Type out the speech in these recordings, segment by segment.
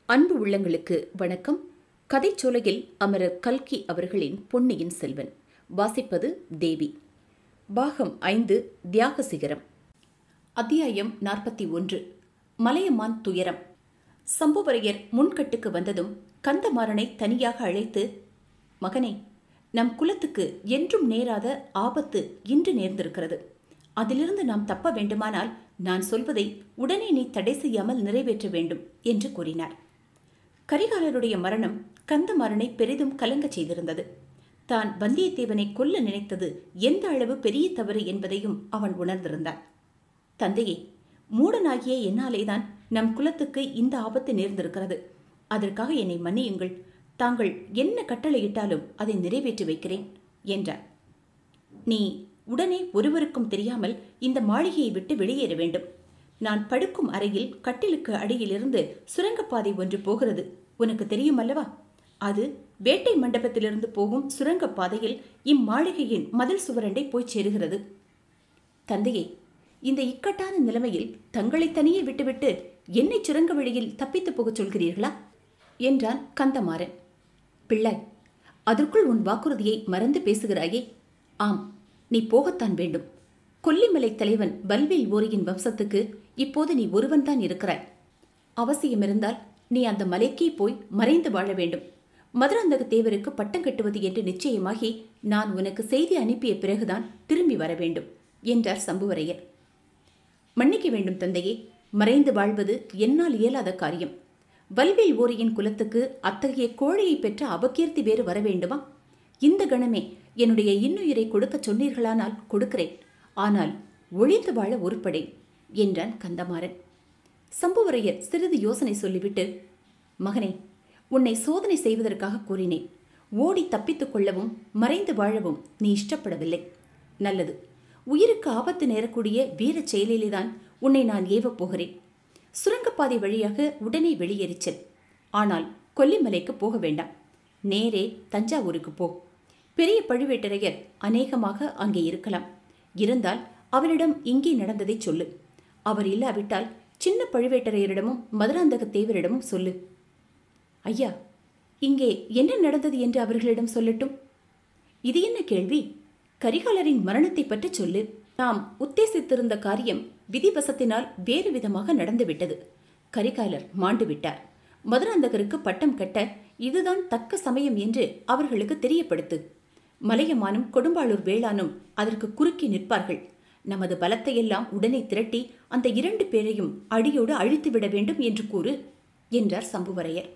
அன்பு உள்ளங்களுக்கு வணக்கம் கதைச்சோலையில் அமரர் கல்கி அவர்களின் பொன்னியின் செல்வன் வாசிப்பது தேவி பாகம் ஐந்து தியாக சிகரம் அத்தியாயம் நாற்பத்தி ஒன்று மலையமான் துயரம் சம்புவரையர் முன்கட்டுக்கு வந்ததும் கந்தமாறனை தனியாக அழைத்து மகனே நம் குலத்துக்கு என்றும் நேராத ஆபத்து இன்று நேர்ந்திருக்கிறது அதிலிருந்து நாம் தப்ப வேண்டுமானால் நான் சொல்வதை உடனே நீ தடை செய்யாமல் நிறைவேற்ற வேண்டும் என்று கூறினார் கரிகாலருடைய மரணம் கந்தமாறனை பெரிதும் கலங்கச் செய்திருந்தது தான் வந்தியத்தேவனை கொல்ல நினைத்தது எந்த அளவு பெரிய தவறு என்பதையும் அவன் உணர்ந்திருந்தான் தந்தையே மூடனாகிய என்னாலேதான் நம் குலத்துக்கு இந்த ஆபத்து நேர்ந்திருக்கிறது அதற்காக என்னை மன்னியுங்கள் தாங்கள் என்ன கட்டளையிட்டாலும் அதை நிறைவேற்றி வைக்கிறேன் என்றார் நீ உடனே ஒருவருக்கும் தெரியாமல் இந்த மாளிகையை விட்டு வெளியேற வேண்டும் நான் படுக்கும் அறையில் கட்டிலுக்கு அடியிலிருந்து சுரங்கப்பாதை ஒன்று போகிறது உனக்கு தெரியும் அல்லவா அது வேட்டை மண்டபத்திலிருந்து போகும் சுரங்கப்பாதையில் இம்மாளிகையின் மதில் சுவரண்டை போய் சேருகிறது தந்தையே இந்த இக்கட்டான நிலைமையில் தங்களை தனியே விட்டுவிட்டு என்னை சுரங்க வழியில் தப்பித்து போகச் சொல்கிறீர்களா என்றான் கந்தமாறன் பிள்ளாய் அதற்குள் உன் வாக்குறுதியை மறந்து பேசுகிறாயே ஆம் நீ போகத்தான் வேண்டும் கொல்லிமலை தலைவன் பல்வேல் ஓரியின் வம்சத்துக்கு இப்போது நீ ஒருவன்தான் இருக்கிறாய் அவசியம் இருந்தால் நீ அந்த மலைக்கே போய் மறைந்து வாழ வேண்டும் மதுராந்தக தேவருக்கு பட்டம் கட்டுவது என்று நிச்சயமாகி நான் உனக்கு செய்தி அனுப்பிய பிறகுதான் திரும்பி வர வேண்டும் என்றார் சம்புவரையர் மன்னிக்க வேண்டும் தந்தையே மறைந்து வாழ்வது என்னால் இயலாத காரியம் வல்வேல் ஓரியின் குலத்துக்கு அத்தகைய கோழையை பெற்ற அபகீர்த்தி வேறு வர வேண்டுமா இந்த கணமே என்னுடைய இன்னுயிரை கொடுக்கச் சொன்னீர்களானால் கொடுக்கிறேன் ஆனால் ஒழித்து வாழ உருப்படேன் என்றான் கந்தமாறன் சம்புவரையர் சிறிது யோசனை சொல்லிவிட்டு மகனே உன்னை சோதனை செய்வதற்காக கூறினேன் ஓடி தப்பித்துக் கொள்ளவும் மறைந்து வாழவும் நீ இஷ்டப்படவில்லை நல்லது உயிருக்கு ஆபத்து நேரக்கூடிய வீரச் செயலிலேதான் உன்னை நான் ஏவப் போகிறேன் சுரங்கப்பாதை வழியாக உடனே வெளியேறிச்சல் ஆனால் கொல்லிமலைக்கு போக வேண்டாம் நேரே தஞ்சாவூருக்கு போ பெரிய பழுவேட்டரையர் அநேகமாக அங்கே இருக்கலாம் இருந்தால் அவரிடம் இங்கே நடந்ததை சொல்லு அவர் இல்லாவிட்டால் சின்ன பழுவேட்டரையரிடமும் மதுராந்தக தேவரிடமும் சொல்லு ஐயா இங்கே என்ன நடந்தது என்று அவர்களிடம் சொல்லட்டும் இது என்ன கேள்வி கரிகாலரின் மரணத்தை பற்றி சொல்லு நாம் உத்தேசித்திருந்த காரியம் விதிவசத்தினால் வேறு விதமாக நடந்துவிட்டது கரிகாலர் மாண்டு விட்டார் மதுராந்தகருக்கு பட்டம் கட்ட இதுதான் தக்க சமயம் என்று அவர்களுக்கு தெரியப்படுத்து மலையமானும் கொடும்பாளூர் வேளானும் அதற்கு குறுக்கி நிற்பார்கள் நமது பலத்தையெல்லாம் உடனே திரட்டி அந்த இரண்டு பேரையும் அடியோடு அழித்துவிட வேண்டும் என்று கூறு என்றார் சம்புவரையர்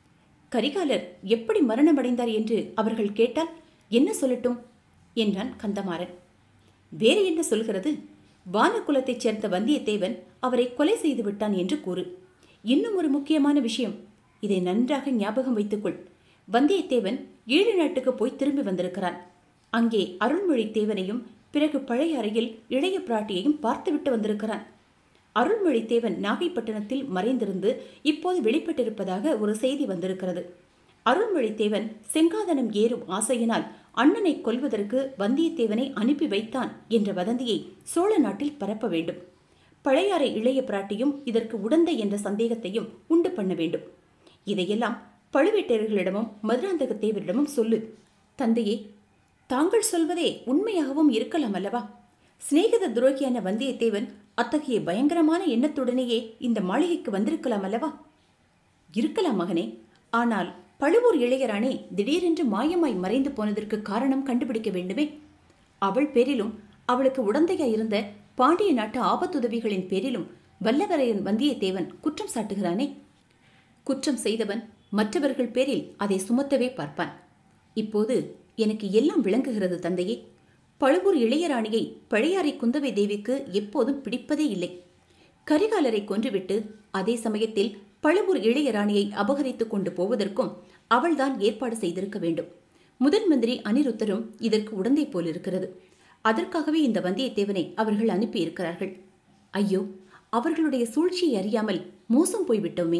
கரிகாலர் எப்படி மரணமடைந்தார் என்று அவர்கள் கேட்டால் என்ன சொல்லட்டும் என்றான் கந்தமாறன் வேறு என்ன சொல்கிறது வானகுலத்தைச் சேர்ந்த வந்தியத்தேவன் அவரை கொலை செய்து விட்டான் என்று கூறு இன்னும் ஒரு முக்கியமான விஷயம் இதை நன்றாக ஞாபகம் வைத்துக்கொள் வந்தியத்தேவன் ஈழ நாட்டுக்கு போய் திரும்பி வந்திருக்கிறான் அங்கே அருள்மொழி தேவனையும் பிறகு பழைய அறையில் இளைய பிராட்டியையும் பார்த்துவிட்டு வந்திருக்கிறான் அருள்மொழி தேவன் நாகைப்பட்டினத்தில் மறைந்திருந்து இப்போது வெளிப்பட்டிருப்பதாக ஒரு செய்தி வந்திருக்கிறது அருள்மொழி தேவன் செங்காதனம் ஏறும் ஆசையினால் அண்ணனை கொல்வதற்கு வந்தியத்தேவனை அனுப்பி வைத்தான் என்ற வதந்தியை சோழ நாட்டில் பரப்ப வேண்டும் பழையாறை இளைய பிராட்டியும் இதற்கு உடந்தை என்ற சந்தேகத்தையும் உண்டு பண்ண வேண்டும் இதையெல்லாம் பழுவேட்டரர்களிடமும் மதுராந்தக தேவரிடமும் சொல்லு தந்தையே தாங்கள் சொல்வதே உண்மையாகவும் இருக்கலாம் அல்லவா சிநேகித துரோகியான வந்தியத்தேவன் அத்தகைய பயங்கரமான எண்ணத்துடனேயே இந்த மாளிகைக்கு வந்திருக்கலாம் அல்லவா இருக்கலாம் மகனே ஆனால் பழுவூர் இளையரானே திடீரென்று மாயமாய் மறைந்து போனதற்கு காரணம் கண்டுபிடிக்க வேண்டுமே அவள் பேரிலும் அவளுக்கு உடந்தையாய் இருந்த பாண்டிய நாட்டு ஆபத்துதவிகளின் பேரிலும் வல்லவரையன் வந்தியத்தேவன் குற்றம் சாட்டுகிறானே குற்றம் செய்தவன் மற்றவர்கள் பேரில் அதை சுமத்தவே பார்ப்பான் இப்போது எனக்கு எல்லாம் விளங்குகிறது தந்தையே பழுவூர் இளையராணியை பழையாறை குந்தவை தேவிக்கு எப்போதும் பிடிப்பதே இல்லை கரிகாலரை கொன்றுவிட்டு அதே சமயத்தில் பழுவூர் இளையராணியை அபகரித்துக் கொண்டு போவதற்கும் அவள்தான் ஏற்பாடு செய்திருக்க வேண்டும் முதன் மந்திரி அனிருத்தரும் இதற்கு உடந்தை போல் இருக்கிறது அதற்காகவே இந்த வந்தியத்தேவனை அவர்கள் அனுப்பியிருக்கிறார்கள் ஐயோ அவர்களுடைய சூழ்ச்சியை அறியாமல் மோசம் போய்விட்டோமே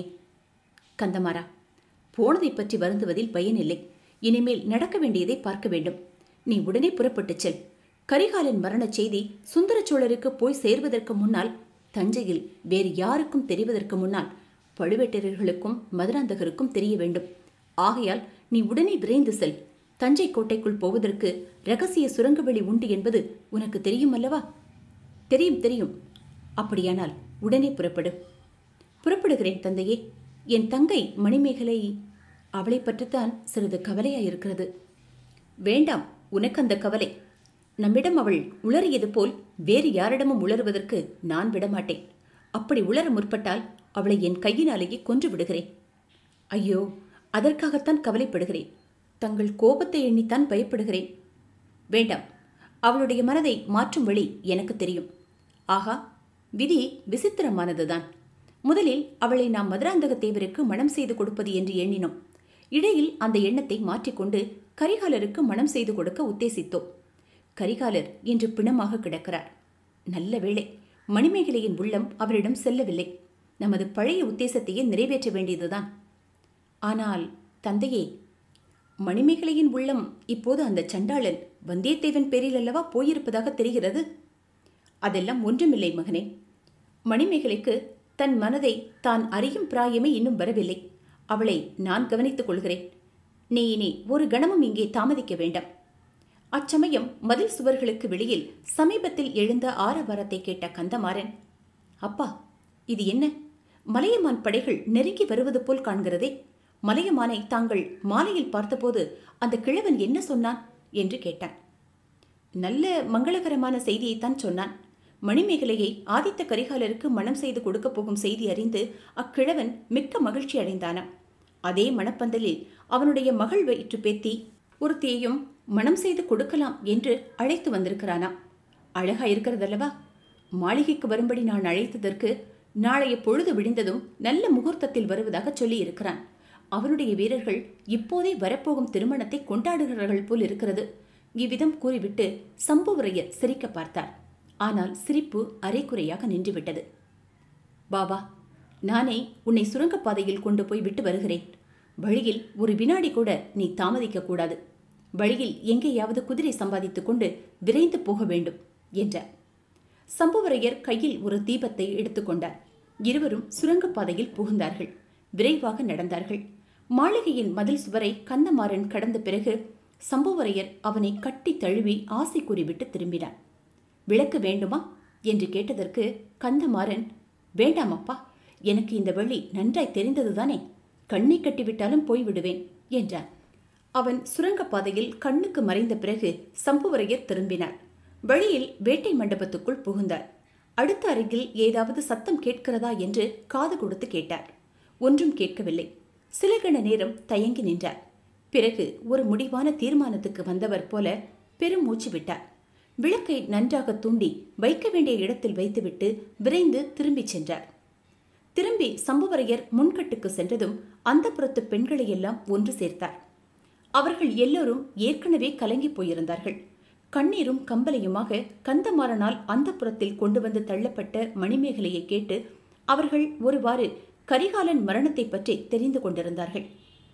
கந்தமாரா போனதை பற்றி வருந்துவதில் பயனில்லை இனிமேல் நடக்க வேண்டியதை பார்க்க வேண்டும் நீ உடனே புறப்பட்டுச் செல் கரிகாலன் மரணச் செய்தி சுந்தர சோழருக்கு போய் சேர்வதற்கு முன்னால் தஞ்சையில் வேறு யாருக்கும் தெரிவதற்கு முன்னால் பழுவேட்டரர்களுக்கும் மதுராந்தகருக்கும் தெரிய வேண்டும் ஆகையால் நீ உடனே விரைந்து செல் தஞ்சை கோட்டைக்குள் போவதற்கு ரகசிய சுரங்கவெளி உண்டு என்பது உனக்கு தெரியும் அல்லவா தெரியும் தெரியும் அப்படியானால் உடனே புறப்படு புறப்படுகிறேன் தந்தையே என் தங்கை மணிமேகலை அவளை பற்றித்தான் சிறிது கவலையாயிருக்கிறது வேண்டாம் உனக்கு அந்த கவலை நம்மிடம் அவள் உளறியது போல் வேறு யாரிடமும் உளறுவதற்கு நான் விடமாட்டேன் அப்படி உளர முற்பட்டால் அவளை என் கையினாலேயே கொன்று விடுகிறேன் ஐயோ அதற்காகத்தான் கவலைப்படுகிறேன் தங்கள் கோபத்தை எண்ணித்தான் பயப்படுகிறேன் வேண்டாம் அவளுடைய மனதை மாற்றும் வழி எனக்கு தெரியும் ஆகா விதி விசித்திரமானதுதான் முதலில் அவளை நாம் மதுராந்தக தேவருக்கு மனம் செய்து கொடுப்பது என்று எண்ணினோம் இடையில் அந்த எண்ணத்தை மாற்றிக்கொண்டு கரிகாலருக்கு மனம் செய்து கொடுக்க உத்தேசித்தோம் கரிகாலர் இன்று பிணமாக கிடக்கிறார் நல்ல வேளை மணிமேகலையின் உள்ளம் அவரிடம் செல்லவில்லை நமது பழைய உத்தேசத்தையே நிறைவேற்ற வேண்டியதுதான் ஆனால் தந்தையே மணிமேகலையின் உள்ளம் இப்போது அந்த சண்டாளன் வந்தியத்தேவன் பேரில் அல்லவா போயிருப்பதாக தெரிகிறது அதெல்லாம் ஒன்றுமில்லை மகனே மணிமேகலைக்கு தன் மனதை தான் அறியும் பிராயமே இன்னும் வரவில்லை அவளை நான் கவனித்துக் கொள்கிறேன் நீ இனி ஒரு கணமும் இங்கே தாமதிக்க வேண்டாம் அச்சமயம் மதில் சுவர்களுக்கு வெளியில் சமீபத்தில் எழுந்த ஆரவாரத்தை கேட்ட கந்தமாறன் அப்பா இது என்ன மலையமான் படைகள் நெருங்கி வருவது போல் காண்கிறதே மலையமானை தாங்கள் மாலையில் பார்த்தபோது அந்த கிழவன் என்ன சொன்னான் என்று கேட்டான் நல்ல மங்களகரமான செய்தியைத்தான் சொன்னான் மணிமேகலையை ஆதித்த கரிகாலருக்கு மனம் செய்து கொடுக்கப் போகும் செய்தி அறிந்து அக்கிழவன் மிக்க மகிழ்ச்சி அடைந்தானாம் அதே மணப்பந்தலில் அவனுடைய மகள் வயிற்று பேத்தி ஒருத்தியையும் மனம் செய்து கொடுக்கலாம் என்று அழைத்து வந்திருக்கிறானாம் அழகா இருக்கிறதல்லவா மாளிகைக்கு வரும்படி நான் அழைத்ததற்கு நாளைய பொழுது விடிந்ததும் நல்ல முகூர்த்தத்தில் வருவதாக சொல்லி இருக்கிறான் அவனுடைய வீரர்கள் இப்போதே வரப்போகும் திருமணத்தை கொண்டாடுகிறார்கள் போல் இருக்கிறது இவ்விதம் கூறிவிட்டு சம்புவரையர் சிரிக்க பார்த்தார் ஆனால் சிரிப்பு அரைக்குறையாக நின்றுவிட்டது பாபா நானே உன்னை சுரங்கப்பாதையில் கொண்டு போய் விட்டு வருகிறேன் வழியில் ஒரு வினாடி கூட நீ தாமதிக்க கூடாது வழியில் எங்கேயாவது குதிரை சம்பாதித்துக் கொண்டு விரைந்து போக வேண்டும் என்றார் சம்புவரையர் கையில் ஒரு தீபத்தை எடுத்துக்கொண்டார் இருவரும் சுரங்கப்பாதையில் புகுந்தார்கள் விரைவாக நடந்தார்கள் மாளிகையின் மதில் சுவரை கந்தமாறன் கடந்த பிறகு சம்புவரையர் அவனை கட்டி தழுவி ஆசை கூறிவிட்டு திரும்பினார் விளக்கு வேண்டுமா என்று கேட்டதற்கு கந்தமாறன் வேண்டாம் அப்பா எனக்கு இந்த வழி நன்றாய் தெரிந்ததுதானே கண்ணை கட்டிவிட்டாலும் போய்விடுவேன் என்றான் அவன் சுரங்கப்பாதையில் கண்ணுக்கு மறைந்த பிறகு சம்புவரையர் திரும்பினார் வழியில் வேட்டை மண்டபத்துக்குள் புகுந்தார் அடுத்த அருகில் ஏதாவது சத்தம் கேட்கிறதா என்று காது கொடுத்து கேட்டார் ஒன்றும் கேட்கவில்லை சில கண நேரம் தயங்கி நின்றார் பிறகு ஒரு முடிவான தீர்மானத்துக்கு வந்தவர் போல பெரும் மூச்சு விட்டார் விளக்கை நன்றாக தூண்டி வைக்க வேண்டிய இடத்தில் வைத்துவிட்டு விரைந்து திரும்பிச் சென்றார் திரும்பி சம்புவரையர் முன்கட்டுக்கு சென்றதும் அந்த புறத்து பெண்களை எல்லாம் ஒன்று சேர்த்தார் அவர்கள் எல்லோரும் ஏற்கனவே கலங்கி போயிருந்தார்கள் கண்ணீரும் கம்பலையுமாக கந்தமாறனால் அந்த புறத்தில் கொண்டு வந்து தள்ளப்பட்ட மணிமேகலையை கேட்டு அவர்கள் ஒருவாறு கரிகாலன் மரணத்தை பற்றி தெரிந்து கொண்டிருந்தார்கள்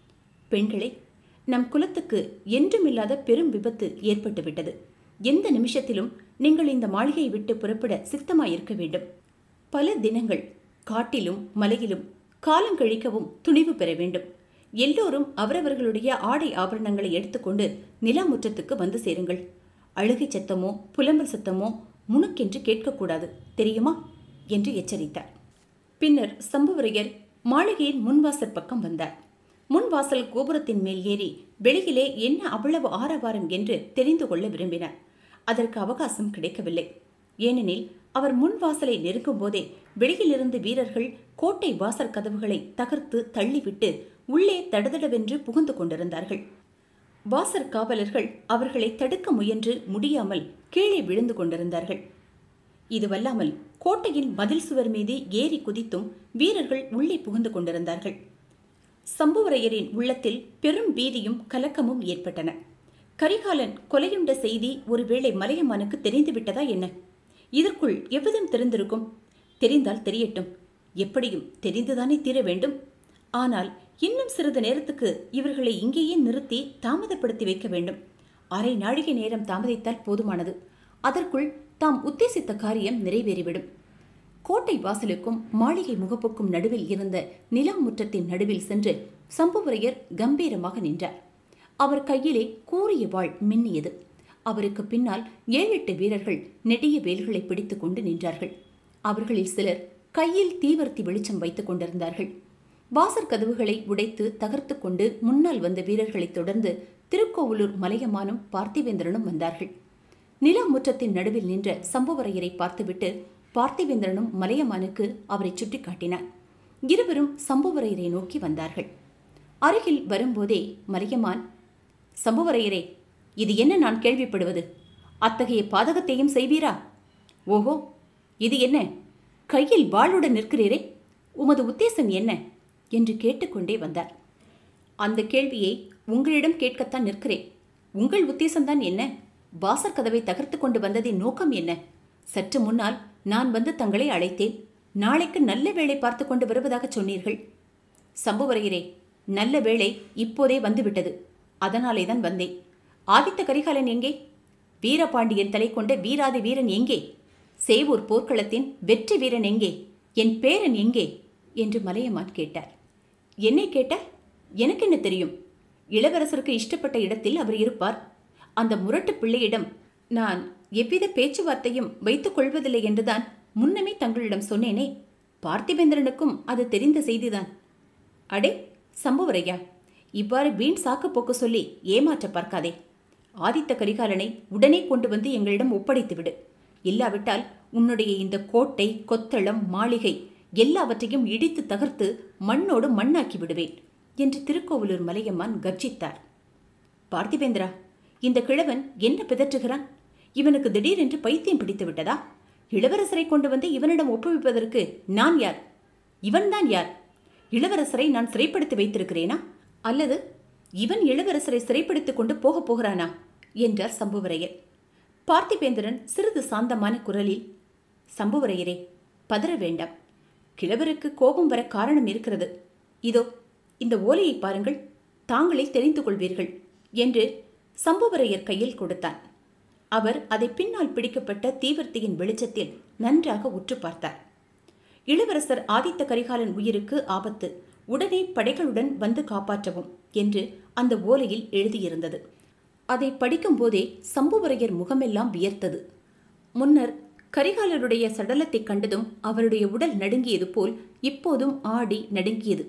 பெண்களே நம் குலத்துக்கு என்றுமில்லாத பெரும் விபத்து ஏற்பட்டுவிட்டது எந்த நிமிஷத்திலும் நீங்கள் இந்த மாளிகையை விட்டு புறப்பட சித்தமாயிருக்க வேண்டும் பல தினங்கள் காட்டிலும் மலையிலும் காலம் கழிக்கவும் துணிவு பெற வேண்டும் எல்லோரும் அவரவர்களுடைய ஆடை ஆபரணங்களை எடுத்துக்கொண்டு நிலாமுற்றத்துக்கு வந்து சேருங்கள் அழுகை சத்தமோ புலம்பல் சத்தமோ முணுக்கென்று கேட்கக்கூடாது தெரியுமா என்று எச்சரித்தார் பின்னர் சம்புவரையர் மாளிகையின் முன்வாசல் பக்கம் வந்தார் முன்வாசல் கோபுரத்தின் மேல் ஏறி வெளியிலே என்ன அவ்வளவு ஆரவாரம் என்று தெரிந்து கொள்ள விரும்பினார் அதற்கு அவகாசம் கிடைக்கவில்லை ஏனெனில் அவர் முன்வாசலை நெருங்கும் போதே வெளியிலிருந்து வீரர்கள் கோட்டை வாசற் கதவுகளை தகர்த்து தள்ளிவிட்டு உள்ளே தடதடவென்று புகுந்து கொண்டிருந்தார்கள் வாசற் காவலர்கள் அவர்களை தடுக்க முயன்று முடியாமல் கீழே விழுந்து கொண்டிருந்தார்கள் இதுவல்லாமல் கோட்டையின் மதில் சுவர் மீது ஏறி குதித்தும் வீரர்கள் உள்ளே புகுந்து கொண்டிருந்தார்கள் சம்புவரையரின் உள்ளத்தில் பெரும் பீதியும் கலக்கமும் ஏற்பட்டன கரிகாலன் கொலையுண்ட செய்தி ஒருவேளை மலையமானுக்கு தெரிந்துவிட்டதா என்ன இதற்குள் எவ்விதம் தெரிந்திருக்கும் தெரிந்தால் தெரியட்டும் எப்படியும் தெரிந்துதானே தீர வேண்டும் ஆனால் இன்னும் சிறிது நேரத்துக்கு இவர்களை இங்கேயே நிறுத்தி தாமதப்படுத்தி வைக்க வேண்டும் அரை நாழிகை நேரம் தாமதித்தால் போதுமானது அதற்குள் தாம் உத்தேசித்த காரியம் நிறைவேறிவிடும் கோட்டை வாசலுக்கும் மாளிகை முகப்புக்கும் நடுவில் இருந்த நிலா முற்றத்தின் நடுவில் சென்று சம்புவரையர் கம்பீரமாக நின்றார் அவர் கையிலே கூறிய வாள் மின்னியது அவருக்கு பின்னால் ஏழெட்டு வீரர்கள் நெடிய வேல்களை பிடித்துக் கொண்டு நின்றார்கள் அவர்களில் சிலர் கையில் தீவர்த்தி வெளிச்சம் வைத்துக் கொண்டிருந்தார்கள் வாசற் கதவுகளை உடைத்து தகர்த்து கொண்டு முன்னால் வந்த வீரர்களைத் தொடர்ந்து திருக்கோவலூர் மலையமானும் பார்த்திவேந்திரனும் வந்தார்கள் நிலா முற்றத்தின் நடுவில் நின்ற சம்புவரையரை பார்த்துவிட்டு பார்த்திவேந்திரனும் மலையமானுக்கு அவரை சுட்டி காட்டினார் இருவரும் சம்புவரையரை நோக்கி வந்தார்கள் அருகில் வரும்போதே மலையமான் சம்புவரையரே இது என்ன நான் கேள்விப்படுவது அத்தகைய பாதகத்தையும் செய்வீரா ஓஹோ இது என்ன கையில் வாளுடன் நிற்கிறீரே உமது உத்தேசம் என்ன என்று கேட்டுக்கொண்டே வந்தார் அந்த கேள்வியை உங்களிடம் கேட்கத்தான் நிற்கிறேன் உங்கள் உத்தேசம்தான் என்ன வாசற் கதவை தகர்த்து கொண்டு வந்ததின் நோக்கம் என்ன சற்று முன்னால் நான் வந்து தங்களை அழைத்தேன் நாளைக்கு நல்ல வேளை பார்த்து கொண்டு வருவதாக சொன்னீர்கள் சம்புவரையரே நல்ல வேளை இப்போதே வந்துவிட்டது அதனாலே தான் வந்தேன் ஆதித்த கரிகாலன் எங்கே வீரபாண்டியன் தலை கொண்ட வீராதி வீரன் எங்கே சேவூர் போர்க்களத்தின் வெற்றி வீரன் எங்கே என் பேரன் எங்கே என்று மலையமான் கேட்டார் என்னை கேட்டார் எனக்கு என்ன தெரியும் இளவரசருக்கு இஷ்டப்பட்ட இடத்தில் அவர் இருப்பார் அந்த முரட்டு பிள்ளையிடம் நான் எவ்வித பேச்சுவார்த்தையும் வைத்துக் கொள்வதில்லை என்றுதான் முன்னமே தங்களிடம் சொன்னேனே பார்த்திபேந்திரனுக்கும் அது தெரிந்த செய்திதான் அடே சம்புவரையா இவ்வாறு வீண் சாக்கு போக்கு சொல்லி ஏமாற்ற பார்க்காதே ஆதித்த கரிகாலனை உடனே கொண்டு வந்து எங்களிடம் ஒப்படைத்து விடு இல்லாவிட்டால் உன்னுடைய இந்த கோட்டை கொத்தளம் மாளிகை எல்லாவற்றையும் இடித்து தகர்த்து மண்ணோடு மண்ணாக்கி விடுவேன் என்று திருக்கோவலூர் மலையம்மான் கர்ஜித்தார் பார்த்திபேந்திரா இந்த கிழவன் என்ன பிதற்றுகிறான் இவனுக்கு திடீரென்று பைத்தியம் பிடித்து விட்டதா இளவரசரை கொண்டு வந்து இவனிடம் ஒப்புவிப்பதற்கு நான் யார் இவன்தான் யார் இளவரசரை நான் சிறைப்படுத்தி வைத்திருக்கிறேனா அல்லது இவன் இளவரசரை சிறைப்படுத்திக் கொண்டு போகப் போகிறானா என்றார் சம்புவரையர் பார்த்திபேந்திரன் சிறிது சாந்தமான குரலில் சம்புவரையரே பதற வேண்டாம் கிழவருக்கு கோபம் வர காரணம் இருக்கிறது இதோ இந்த ஓலையை பாருங்கள் தாங்களே தெரிந்து கொள்வீர்கள் என்று சம்புவரையர் கையில் கொடுத்தான் அவர் அதை பின்னால் பிடிக்கப்பட்ட தீவர்த்தியின் வெளிச்சத்தில் நன்றாக உற்று பார்த்தார் இளவரசர் ஆதித்த கரிகாலன் உயிருக்கு ஆபத்து உடனே படைகளுடன் வந்து காப்பாற்றவும் என்று அந்த ஓலையில் எழுதியிருந்தது அதை படிக்கும்போதே சம்புவரையர் முகமெல்லாம் வியர்த்தது முன்னர் கரிகாலருடைய சடலத்தைக் கண்டதும் அவருடைய உடல் நடுங்கியது போல் இப்போதும் ஆடி நடுங்கியது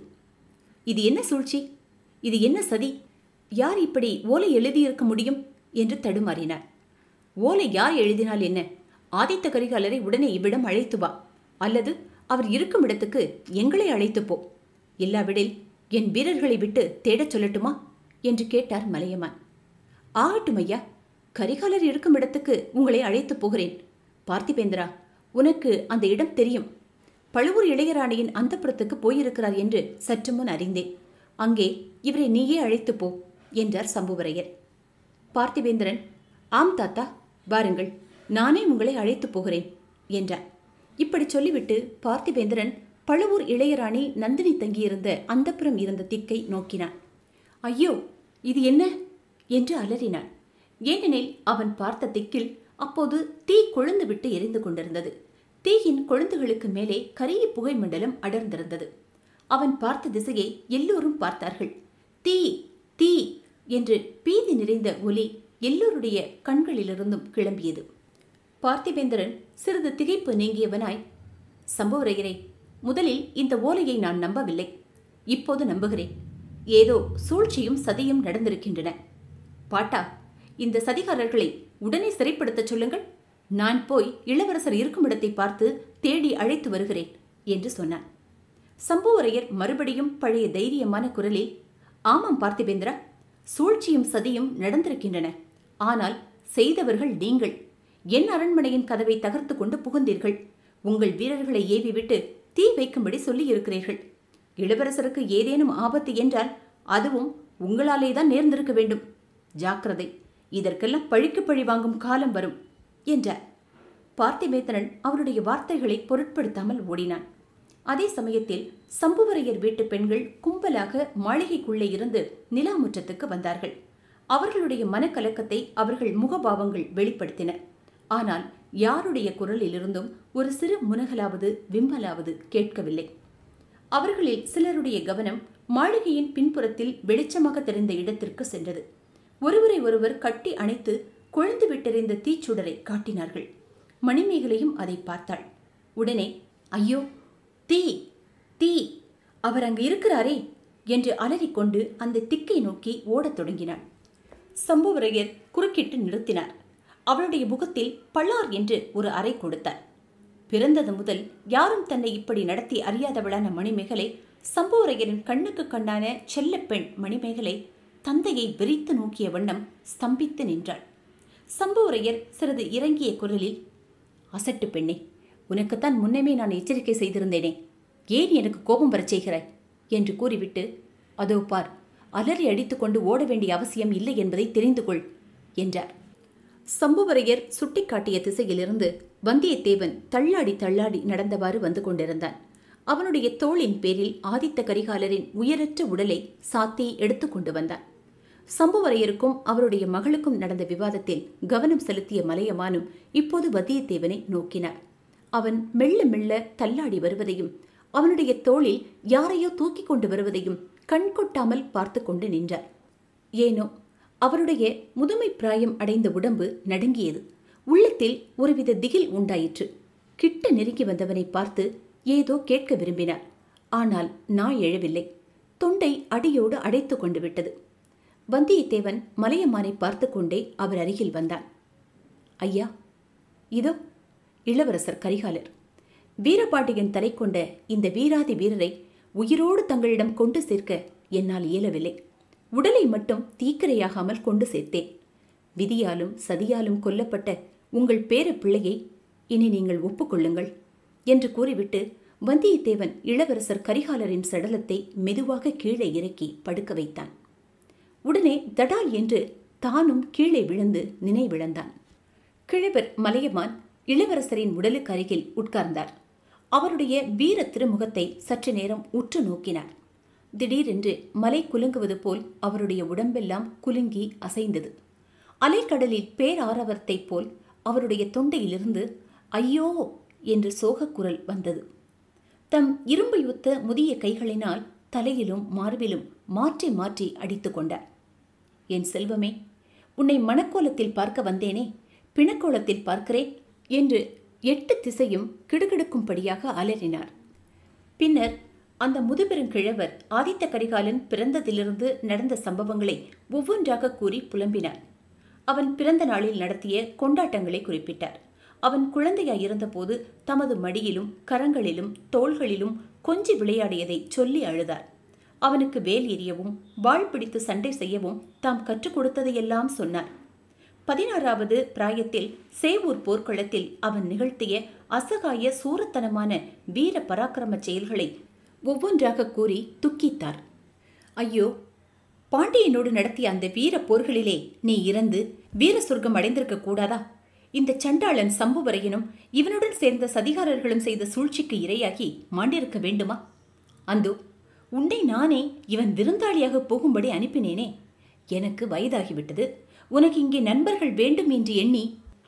இது என்ன சூழ்ச்சி இது என்ன சதி யார் இப்படி ஓலை எழுதியிருக்க முடியும் என்று தடுமாறினார் ஓலை யார் எழுதினால் என்ன ஆதித்த கரிகாலரை உடனே இவ்விடம் அழைத்து வா அல்லது அவர் இருக்கும் இடத்துக்கு எங்களை அழைத்து போ இல்லாவிடில் என் வீரர்களை விட்டு தேடச் சொல்லட்டுமா என்று கேட்டார் மலையமான் ஆகட்டும் ஐயா கரிகாலர் இருக்கும் இடத்துக்கு உங்களை அழைத்து போகிறேன் பார்த்திபேந்திரா உனக்கு அந்த இடம் தெரியும் பழுவூர் இளையராணியின் அந்தப்புறத்துக்கு போயிருக்கிறார் என்று சற்று முன் அறிந்தேன் அங்கே இவரை நீயே அழைத்து போ என்றார் சம்புவரையர் பார்த்திபேந்திரன் ஆம் தாத்தா வாருங்கள் நானே உங்களை அழைத்து போகிறேன் என்றார் இப்படி சொல்லிவிட்டு பார்த்திபேந்திரன் பழுவூர் இளையராணி நந்தினி தங்கியிருந்த அந்தப்புறம் இருந்த திக்கை நோக்கினான் ஐயோ இது என்ன என்று அலறினான் ஏனெனில் அவன் பார்த்த திக்கில் அப்போது தீ கொழுந்து விட்டு எரிந்து கொண்டிருந்தது தீயின் கொழுந்துகளுக்கு மேலே கரிய புகை மண்டலம் அடர்ந்திருந்தது அவன் பார்த்த திசையை எல்லோரும் பார்த்தார்கள் தீ தீ என்று பீதி நிறைந்த ஒலி எல்லோருடைய கண்களிலிருந்தும் கிளம்பியது பார்த்திபேந்திரன் சிறிது திகைப்பு நீங்கியவனாய் சம்புவரையரே முதலில் இந்த ஓலையை நான் நம்பவில்லை இப்போது நம்புகிறேன் ஏதோ சூழ்ச்சியும் சதியும் நடந்திருக்கின்றன பாட்டா இந்த சதிகாரர்களை உடனே சிறைப்படுத்தச் சொல்லுங்கள் நான் போய் இளவரசர் இருக்கும் இடத்தை பார்த்து தேடி அழைத்து வருகிறேன் என்று சொன்னான் சம்புவரையர் மறுபடியும் பழைய தைரியமான குரலில் ஆமாம் பார்த்திபேந்திரா சூழ்ச்சியும் சதியும் நடந்திருக்கின்றன ஆனால் செய்தவர்கள் நீங்கள் என் அரண்மனையின் கதவை தகர்த்து கொண்டு புகுந்தீர்கள் உங்கள் வீரர்களை ஏவி விட்டு தீ வைக்கும்படி சொல்லியிருக்கிறீர்கள் இளவரசருக்கு ஏதேனும் ஆபத்து என்றால் அதுவும் உங்களாலே தான் நேர்ந்திருக்க வேண்டும் ஜாக்கிரதை இதற்கெல்லாம் பழிக்கு பழி வாங்கும் காலம் வரும் என்றார் பார்த்திபேந்திரன் அவருடைய வார்த்தைகளை பொருட்படுத்தாமல் ஓடினான் அதே சமயத்தில் சம்புவரையர் வீட்டு பெண்கள் கும்பலாக மாளிகைக்குள்ளே இருந்து நிலாமுற்றத்துக்கு வந்தார்கள் அவர்களுடைய மனக்கலக்கத்தை அவர்கள் முகபாவங்கள் வெளிப்படுத்தின ஆனால் யாருடைய குரலிலிருந்தும் ஒரு சிறு முனகலாவது விம்மலாவது கேட்கவில்லை அவர்களில் சிலருடைய கவனம் மாளிகையின் பின்புறத்தில் வெளிச்சமாக தெரிந்த இடத்திற்கு சென்றது ஒருவரை ஒருவர் கட்டி அணைத்து கொழுந்து விட்டெறிந்த தீச்சுடரை காட்டினார்கள் மணிமேகலையும் அதை பார்த்தாள் உடனே ஐயோ தீ தீ அவர் அங்கு இருக்கிறாரே என்று அலறிக்கொண்டு அந்த திக்கை நோக்கி ஓடத் தொடங்கினாள் சம்புவரையர் குறுக்கிட்டு நிறுத்தினார் அவளுடைய முகத்தில் பள்ளார் என்று ஒரு அறை கொடுத்தார் பிறந்தது முதல் யாரும் தன்னை இப்படி நடத்தி அறியாதவளான மணிமேகலை சம்புவரையரின் கண்ணுக்கு கண்ணான செல்லப்பெண் மணிமேகலை தந்தையை விரித்து நோக்கிய வண்ணம் ஸ்தம்பித்து நின்றாள் சம்புவரையர் சிறிது இறங்கிய குரலில் அசட்டு பெண்ணே உனக்குத்தான் முன்னமே நான் எச்சரிக்கை செய்திருந்தேனே ஏன் எனக்கு கோபம் வரச் செய்கிறாய் என்று கூறிவிட்டு அதோ பார் அலறி அடித்துக்கொண்டு ஓட வேண்டிய அவசியம் இல்லை என்பதை தெரிந்து கொள் என்றார் சம்புவரையர் சுட்டிக்காட்டிய திசையிலிருந்து வந்தியத்தேவன் தள்ளாடி தள்ளாடி நடந்தவாறு வந்து கொண்டிருந்தான் அவனுடைய தோளின் பேரில் ஆதித்த கரிகாலரின் உயரற்ற உடலை சாத்தி எடுத்துக்கொண்டு வந்தான் சம்புவரையருக்கும் அவருடைய மகளுக்கும் நடந்த விவாதத்தில் கவனம் செலுத்திய மலையமானும் இப்போது வந்தியத்தேவனை நோக்கினார் அவன் மெல்ல மெல்ல தள்ளாடி வருவதையும் அவனுடைய தோளில் யாரையோ தூக்கிக் கொண்டு வருவதையும் கண் கொட்டாமல் பார்த்து கொண்டு நின்றார் ஏனோ அவருடைய முதுமை பிராயம் அடைந்த உடம்பு நடுங்கியது உள்ளத்தில் ஒருவித திகில் உண்டாயிற்று கிட்ட நெருங்கி வந்தவனை பார்த்து ஏதோ கேட்க விரும்பினார் ஆனால் நாய் எழவில்லை தொண்டை அடியோடு அடைத்து கொண்டு விட்டது வந்தியத்தேவன் மலையமானை பார்த்து கொண்டே அவர் அருகில் வந்தான் ஐயா இதோ இளவரசர் கரிகாலர் வீரபாண்டியன் தலை கொண்ட இந்த வீராதி வீரரை உயிரோடு தங்களிடம் கொண்டு சேர்க்க என்னால் இயலவில்லை உடலை மட்டும் தீக்கிரையாகாமல் கொண்டு சேர்த்தேன் விதியாலும் சதியாலும் கொல்லப்பட்ட உங்கள் பேர பிள்ளையை இனி நீங்கள் ஒப்புக்கொள்ளுங்கள் என்று கூறிவிட்டு வந்தியத்தேவன் இளவரசர் கரிகாலரின் சடலத்தை மெதுவாக கீழே இறக்கி படுக்க வைத்தான் உடனே தடால் என்று தானும் கீழே விழுந்து நினைவிழந்தான் கிழவர் மலையமான் இளவரசரின் உடலுக்கு அருகில் உட்கார்ந்தார் அவருடைய வீர திருமுகத்தை சற்று நேரம் உற்று நோக்கினார் திடீரென்று மலை குலுங்குவது போல் அவருடைய உடம்பெல்லாம் குலுங்கி அசைந்தது அலைக்கடலில் பேராரவத்தைப் போல் அவருடைய தொண்டையிலிருந்து ஐயோ என்று சோகக்குரல் வந்தது தம் இரும்பு யுத்த முதிய கைகளினால் தலையிலும் மார்பிலும் மாற்றி மாற்றி அடித்து கொண்டார் என் செல்வமே உன்னை மணக்கோலத்தில் பார்க்க வந்தேனே பிணக்கோலத்தில் பார்க்கிறேன் என்று எட்டு திசையும் கிடுகிடுக்கும்படியாக அலறினார் பின்னர் அந்த முதுபெருங்கிழவர் ஆதித்த கரிகாலன் பிறந்ததிலிருந்து நடந்த சம்பவங்களை ஒவ்வொன்றாக கூறி புலம்பினார் அவன் பிறந்த நாளில் நடத்திய கொண்டாட்டங்களை குறிப்பிட்டார் அவன் குழந்தையாயிருந்தபோது தமது மடியிலும் கரங்களிலும் தோள்களிலும் கொஞ்சி விளையாடியதை சொல்லி அழுதார் அவனுக்கு வேல் எறியவும் வாழ் பிடித்து சண்டை செய்யவும் தாம் கற்றுக் கொடுத்ததையெல்லாம் சொன்னார் பதினாறாவது பிராயத்தில் சேவூர் போர்க்களத்தில் அவன் நிகழ்த்திய அசகாய சூரத்தனமான வீர பராக்கிரம செயல்களை ஒவ்வொன்றாக கூறி துக்கித்தார் ஐயோ பாண்டியனோடு நடத்திய அந்த வீர போர்களிலே நீ இறந்து வீர சொர்க்கம் அடைந்திருக்க கூடாதா இந்த சண்டாளன் சம்புவரையனும் இவனுடன் சேர்ந்த சதிகாரர்களும் செய்த சூழ்ச்சிக்கு இரையாகி மாண்டிருக்க வேண்டுமா அந்தோ உன்னை நானே இவன் விருந்தாளியாக போகும்படி அனுப்பினேனே எனக்கு வயதாகிவிட்டது உனக்கு இங்கே நண்பர்கள் வேண்டும் என்று எண்ணி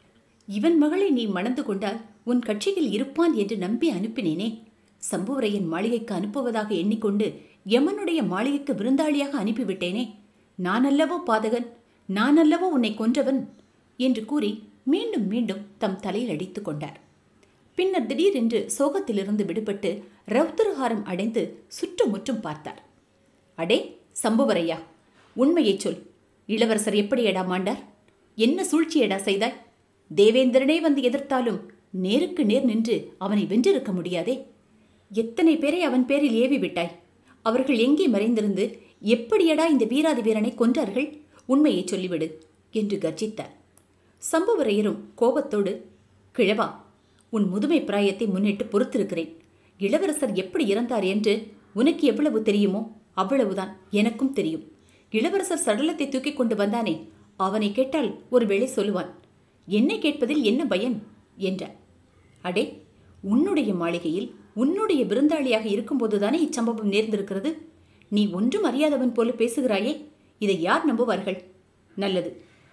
இவன் மகளை நீ மணந்து கொண்டால் உன் கட்சியில் இருப்பான் என்று நம்பி அனுப்பினேனே சம்புவரையன் மாளிகைக்கு அனுப்புவதாக எண்ணிக்கொண்டு யமனுடைய மாளிகைக்கு விருந்தாளியாக அனுப்பிவிட்டேனே நான் அல்லவோ பாதகன் நான் அல்லவோ உன்னை கொன்றவன் என்று கூறி மீண்டும் மீண்டும் தம் தலையில் அடித்துக் கொண்டார் பின்னர் திடீரென்று சோகத்திலிருந்து விடுபட்டு ரவுத்திரஹாரம் அடைந்து சுற்றுமுற்றும் பார்த்தார் அடே சம்புவரையா உண்மையைச் சொல் இளவரசர் எப்படியடா மாண்டார் என்ன சூழ்ச்சியடா செய்தாய் தேவேந்திரனே வந்து எதிர்த்தாலும் நேருக்கு நேர் நின்று அவனை வென்றிருக்க முடியாதே எத்தனை பேரை அவன் பேரில் ஏவி விட்டாய் அவர்கள் எங்கே மறைந்திருந்து எப்படியடா இந்த வீராதி வீரனை கொன்றார்கள் உண்மையை சொல்லிவிடு என்று கர்ஜித்தார் சம்புவரையரும் கோபத்தோடு கிழவா உன் முதுமை பிராயத்தை முன்னிட்டு பொறுத்திருக்கிறேன் இளவரசர் எப்படி இறந்தார் என்று உனக்கு எவ்வளவு தெரியுமோ அவ்வளவுதான் எனக்கும் தெரியும் இளவரசர் சடலத்தை தூக்கிக் கொண்டு வந்தானே அவனை கேட்டால் ஒருவேளை சொல்லுவான் என்னை கேட்பதில் என்ன பயன் என்றார் அடே உன்னுடைய மாளிகையில் உன்னுடைய விருந்தாளியாக இருக்கும்போதுதானே இச்சம்பவம் நேர்ந்திருக்கிறது நீ ஒன்றும் அறியாதவன் போல பேசுகிறாயே இதை யார் நம்புவார்கள் நல்லது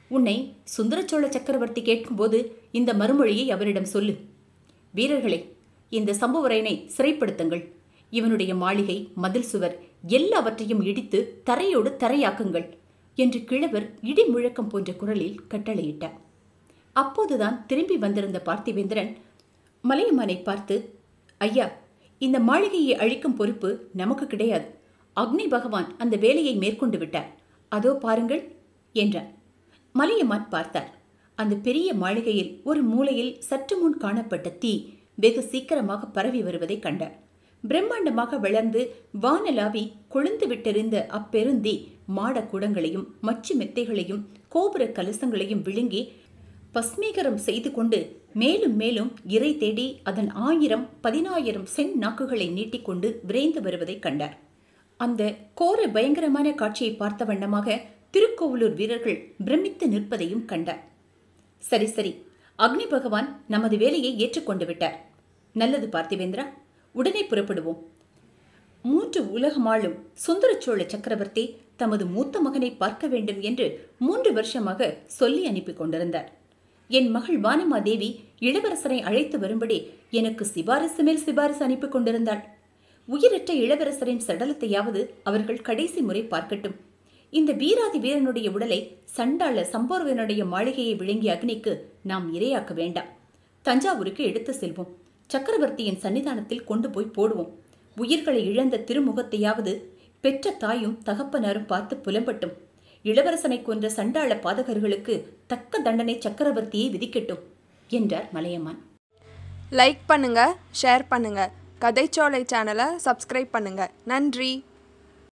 உன்னை சுந்தரச்சோழ சக்கரவர்த்தி கேட்கும்போது இந்த மறுமொழியை அவரிடம் சொல்லு வீரர்களே இந்த சம்புவரையனை சிறைப்படுத்துங்கள் இவனுடைய மாளிகை மதில் சுவர் எல்லாவற்றையும் இடித்து தரையோடு தரையாக்குங்கள் என்று கிழவர் இடி முழக்கம் போன்ற குரலில் கட்டளையிட்டார் அப்போதுதான் திரும்பி வந்திருந்த பார்த்திவேந்திரன் மலையமானை பார்த்து ஐயா இந்த மாளிகையை அழிக்கும் பொறுப்பு நமக்கு கிடையாது அக்னி பகவான் அந்த வேலையை மேற்கொண்டு விட்டார் அதோ பாருங்கள் என்றார் மலையமான் பார்த்தார் அந்த பெரிய மாளிகையில் ஒரு மூலையில் சற்று முன் காணப்பட்ட தீ வெகு சீக்கிரமாக பரவி வருவதை கண்டார் பிரம்மாண்டமாக வளர்ந்து வானலாவி கொழுந்து விட்டெறிந்த அப்பெருந்தி மாட குடங்களையும் மச்சு மெத்தைகளையும் கோபுர கலசங்களையும் விழுங்கி பஸ்மீகரம் செய்து கொண்டு மேலும் மேலும் இறை தேடி அதன் ஆயிரம் பதினாயிரம் சென் நாக்குகளை நீட்டிக்கொண்டு விரைந்து வருவதை கண்டார் அந்த கோர பயங்கரமான காட்சியை பார்த்த வண்ணமாக திருக்கோவலூர் வீரர்கள் பிரமித்து நிற்பதையும் கண்டார் சரி சரி அக்னி பகவான் நமது வேலையை ஏற்றுக்கொண்டு விட்டார் நல்லது பார்த்திவேந்திரா உடனே புறப்படுவோம் மூன்று உலகமாளும் சுந்தரச்சோழ சக்கரவர்த்தி தமது மூத்த மகனை பார்க்க வேண்டும் என்று மூன்று வருஷமாக சொல்லி அனுப்பி கொண்டிருந்தார் என் மகள் வானமாதேவி இளவரசரை அழைத்து வரும்படி எனக்கு சிபாரிசு மேல் சிபாரிசு அனுப்பி கொண்டிருந்தாள் உயிரற்ற இளவரசரின் சடலத்தையாவது அவர்கள் கடைசி முறை பார்க்கட்டும் இந்த வீராதி வீரனுடைய உடலை சண்டாள சம்போர்வனுடைய மாளிகையை விழுங்கிய அக்னிக்கு நாம் இரையாக்க வேண்டாம் தஞ்சாவூருக்கு எடுத்து செல்வோம் சக்கரவர்த்தியின் சன்னிதானத்தில் கொண்டு போய் போடுவோம் உயிர்களை இழந்த திருமுகத்தையாவது பெற்ற தாயும் தகப்பனாரும் பார்த்து புலம்பட்டும் இளவரசனை கொன்ற சண்டாள பாதகர்களுக்கு தக்க தண்டனை சக்கரவர்த்தியை விதிக்கட்டும் என்றார் மலையமான் லைக் பண்ணுங்க ஷேர் பண்ணுங்க கதைச்சோலை சேனலை சப்ஸ்கிரைப் பண்ணுங்க நன்றி